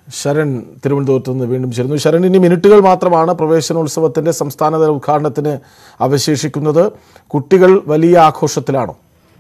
ശരൺ തിരുവനന്തപുരത്ത് നിന്ന് വീണ്ടും ചേരുന്നു ശരൺ ഇനി മിനിറ്റുകൾ മാത്രമാണ് പ്രവേശനോത്സവത്തിന്റെ സംസ്ഥാനതല ഉദ്ഘാടനത്തിന് അവശേഷിക്കുന്നത് കുട്ടികൾ വലിയ ആഘോഷത്തിലാണോ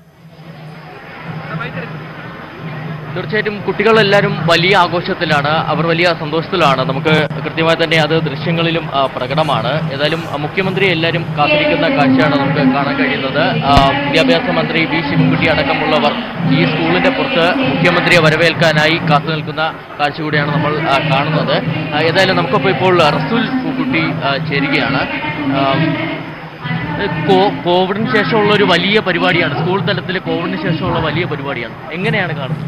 തീർച്ചയായിട്ടും കുട്ടികളെല്ലാവരും വലിയ ആഘോഷത്തിലാണ് അവർ വലിയ സന്തോഷത്തിലാണ് നമുക്ക് കൃത്യമായി തന്നെ അത് ദൃശ്യങ്ങളിലും ആ, പ്രകടമാണ് ഏതായാലും ആ, മുഖ്യമന്ത്രി എല്ലാവരും കാത്തിരിക്കുന്ന കാഴ്ചയാണ് നമുക്ക് കാണാൻ കഴിയുന്നത് ആ, വിദ്യാഭ്യാസ മന്ത്രി വി ശിവൻകുട്ടി അടക്കമുള്ളവർ ഈ സ്കൂളിന്റെ പുറത്ത് മുഖ്യമന്ത്രിയെ വരവേൽക്കാനായി കാത്തു നിൽക്കുന്ന കാഴ്ച കൂടിയാണ് നമ്മൾ ആ, കാണുന്നത് ആ, ഏതായാലും നമുക്കിപ്പോൾ ഇപ്പോൾ റസൂൽ കുട്ടി ആ, ചേരുകയാണ് ആ, കോ- കോവിഡിന് ശേഷമുള്ള ഒരു വലിയ പരിപാടിയാണ് സ്കൂൾ തലത്തിൽ കോവിഡിന് ശേഷമുള്ള വലിയ പരിപാടിയാണ് എങ്ങനെയാണ് കാണുന്നത്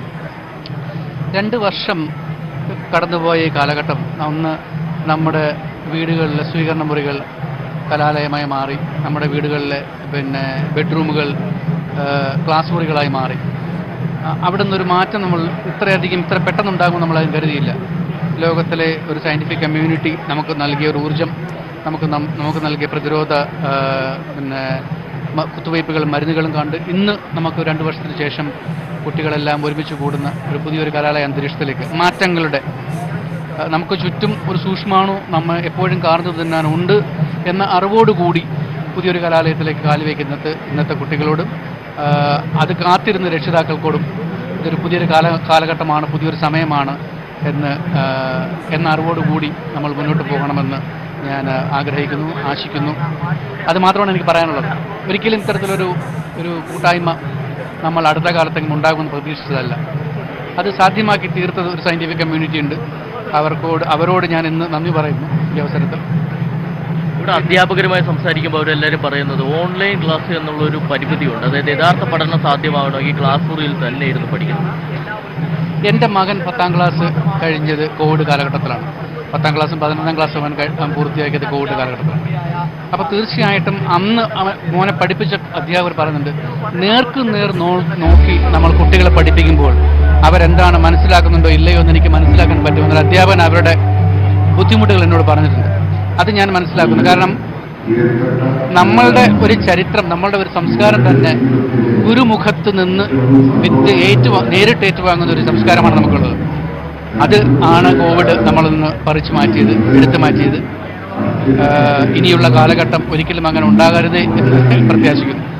രണ്ട് വർഷം കടന്നുപോയ ഈ കാലഘട്ടം ഒന്ന് നമ്മുടെ വീടുകളിലെ സ്വീകരണ മുറികൾ കലാലയമായി മാറി നമ്മുടെ വീടുകളിലെ പിന്നെ ബെഡ്റൂമുകൾ ആ, ക്ലാസ് മുറികളായി മാറി ആ, അവിടെ നിന്നൊരു മാറ്റം നമ്മൾ ഇത്രയധികം ഇത്ര പെട്ടെന്നുണ്ടാകുമെന്ന് നമ്മൾ അത് കരുതിയില്ല ലോകത്തിലെ ഒരു സയൻറ്റിഫിക് കമ്മ്യൂണിറ്റി നമുക്ക് നൽകിയ ഒരു ഊർജം നമുക്ക് നം- നമുക്ക് നൽകിയ പ്രതിരോധ ആ, പിന്നെ മ- കുത്തിവയ്പ്പുകളും മരുന്നുകളും കണ്ട് ഇന്ന് നമുക്ക് രണ്ട് വർഷത്തിന് ശേഷം കുട്ടികളെല്ലാം ഒരുമിച്ച് കൂടുന്ന ഒരു പുതിയൊരു കലാലയ അന്തരീക്ഷത്തിലേക്ക് മാറ്റങ്ങളുടെ ആ, നമുക്ക് ചുറ്റും ഒരു സൂക്ഷ്മാണു നമ്മൾ എപ്പോഴും കാണുന്നത് തന്നെ ഉണ്ട് എന്ന അറിവോടുകൂടി പുതിയൊരു കലാലയത്തിലേക്ക് കാലുവയ്ക്കുന്നത് ഇന്നത്തെ കുട്ടികളോടും ആ, അത് കാത്തിരുന്ന രക്ഷിതാക്കൾക്കോടും ഇതൊരു പുതിയൊരു കാല കാലഘട്ടമാണ് പുതിയൊരു സമയമാണ് എന്ന് ആ, എന്ന അറിവോടുകൂടി നമ്മൾ മുന്നോട്ട് പോകണമെന്ന് ഞാൻ ആ, ആഗ്രഹിക്കുന്നു ആശിക്കുന്നു അത് മാത്രമാണ് എനിക്ക് പറയാനുള്ളത് ഒരിക്കലും ഇത്തരത്തിലൊരു ഒരു കൂട്ടായ്മ നമ്മൾ അടുത്ത കാലത്തെങ്കിലും ഉണ്ടാകുമെന്ന് പ്രതീക്ഷിച്ചതല്ല അത് സാധ്യമാക്കി തീർത്തത് ഒരു സയൻറ്റിഫിക് കമ്മ്യൂണിറ്റി ഉണ്ട് അവർക്കോട് അവരോട് ഞാൻ ഇന്ന് നന്ദി പറയുന്നു ഈ അവസരത്തിൽ ഇവിടെ അധ്യാപകരുമായി സംസാരിക്കുമ്പോൾ അവരെല്ലാവരും പറയുന്നത് ഓൺലൈൻ ക്ലാസ് എന്നുള്ള ഒരു പരിമിതിയുണ്ട് അതായത് യഥാർത്ഥ പഠനം സാധ്യമാകണമെങ്കിൽ ക്ലാസ് മുറിയിൽ തന്നെ ഇരുന്ന് പഠിക്കണം എൻ്റെ മകൻ പത്താം ക്ലാസ് കഴിഞ്ഞത് കോവിഡ് കാലഘട്ടത്തിലാണ് പത്താം ക്ലാസ്സും പതിനൊന്നാം ക്ലാസ്സും അവൻ കഴി- അവൻ പൂർത്തിയാക്കിയത് കോവിഡ് കാലഘട്ടത്തിലാണ് അപ്പോൾ തീർച്ചയായിട്ടും അന്ന് അവൻ മോനെ പഠിപ്പിച്ച അധ്യാപകർ പറയുന്നുണ്ട് നേർക്ക് നേർ നോ നോക്കി നമ്മൾ കുട്ടികളെ പഠിപ്പിക്കുമ്പോൾ അവരെന്താണ് മനസ്സിലാക്കുന്നുണ്ടോ ഇല്ലയോ എന്ന് എനിക്ക് മനസ്സിലാക്കാൻ പറ്റുമെന്നൊരു അധ്യാപകൻ അവരുടെ ബുദ്ധിമുട്ടുകൾ എന്നോട് പറഞ്ഞിട്ടുണ്ട് അത് ഞാൻ മനസ്സിലാക്കുന്നു കാരണം നമ്മളുടെ ഒരു ചരിത്രം നമ്മളുടെ ഒരു സംസ്കാരം തന്നെ ഗുരുമുഖത്ത് നിന്ന് വിദ്യ ഏറ്റുവാ നേരിട്ട് ഏറ്റുവാങ്ങുന്ന ഒരു സംസ്കാരമാണ് നമുക്കുള്ളത് അത് ആണ് കോവിഡ് നമ്മളിൽ നിന്ന് പറിച്ചു മാറ്റിയത് എടുത്തു മാറ്റിയത് ആഹ് ഇനിയുള്ള കാലഘട്ടം ഒരിക്കലും അങ്ങനെ ഉണ്ടാകരുതേ എന്ന് പ്രത്യാശിക്കുന്നു